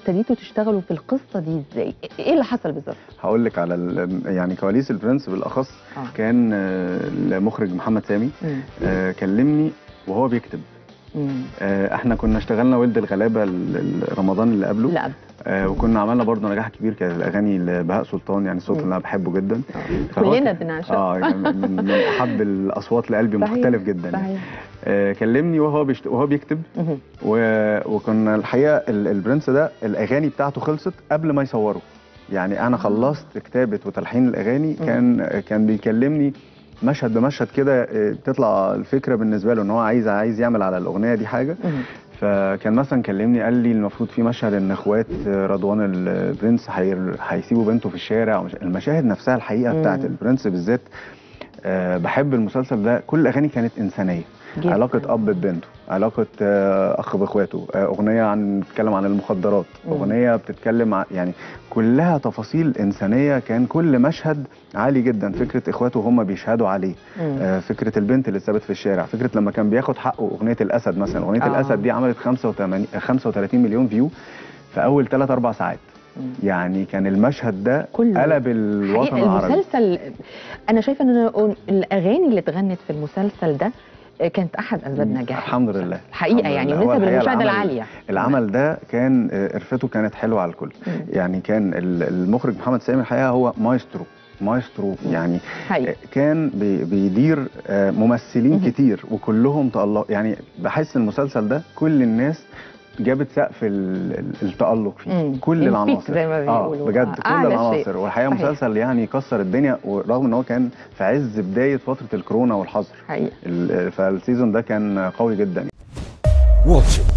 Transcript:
ابتديتوا تشتغلوا في القصه دي ازاي ايه اللي حصل بالظبط هقول لك على ال- يعني كواليس البرنس بالاخص آه. كان آه، المخرج محمد سامي مم. آه، كلمني وهو بيكتب مم. آه، احنا كنا اشتغلنا ولد الغلابه ال- ال- رمضان اللي قبله لا آه، وكنا عملنا برضه نجاح كبير كانت الاغاني لبهاء سلطان يعني الصوت مم. اللي انا بحبه جدا فهو كلنا كان- بنعشقه اه يعني من من احب الاصوات لقلبي صحيح، مختلف جدا يعني. صحيح آه، كلمني وهو بيشت... وهو بيكتب مهم. و... وكنا الحقيقه ال- البرنس ده الاغاني بتاعته خلصت قبل ما يصوروا يعني انا خلصت كتابه وتلحين الاغاني مم. كان كان بيكلمني مشهد بمشهد كده آه، تطلع الفكره بالنسبه له ان هو عايز عايز يعمل على الاغنيه دي حاجه مهم. فكان مثلا كلمني قال لي المفروض في مشهد ان اخوات رضوان البرنس هير- هيسيبوا بنته في الشارع ومش- المشاهد نفسها الحقيقه مم. بتاعت البرنس بالذات آه، بحب المسلسل ده كل الاغاني كانت انسانيه جداً. علاقه اب ببنته علاقه آه، اخ باخواته آه، اغنيه عن بتتكلم عن المخدرات مم. اغنيه بتتكلم عن يعني كلها تفاصيل انسانيه كان كل مشهد عالي جدا فكره اخواته هم بيشهدوا عليه مم. آه، فكره البنت اللي اتثبت في الشارع فكره لما كان بياخد حقه اغنيه الاسد مثلا اغنيه آه. آه. الاسد دي عملت 85 35 مليون فيو في اول 3 4 ساعات مم. يعني كان المشهد ده كله. قلب الوطن حقيقة العربي المسلسل انا شايفه ان الاغاني اللي اتغنت في المسلسل ده كانت احد اسباب نجاحه الحمد لله الحقيقه الحمد يعني لله. هو ونسب الحقيقة المشاهده العمل- العاليه العمل ده كان آه، قرفته كانت حلوه على الكل مم. يعني كان ال- المخرج محمد سامي الحقيقه هو مايسترو مايسترو يعني حقيقي كان بي- بيدير آه، ممثلين مهم. كتير وكلهم تألق يعني بحس المسلسل ده كل الناس جابت سقف ال- ال- التألق فيه مم. كل البيك العناصر زي ما اه بيقولوا. بجد آه، كل أعلى شيء. العناصر والحقيقه صحيح. مسلسل يعني كسر الدنيا ورغم ان هو كان في عز بدايه فتره الكورونا والحظر حقيقي ال- فالسيزون ده كان قوي جدا واتش إت.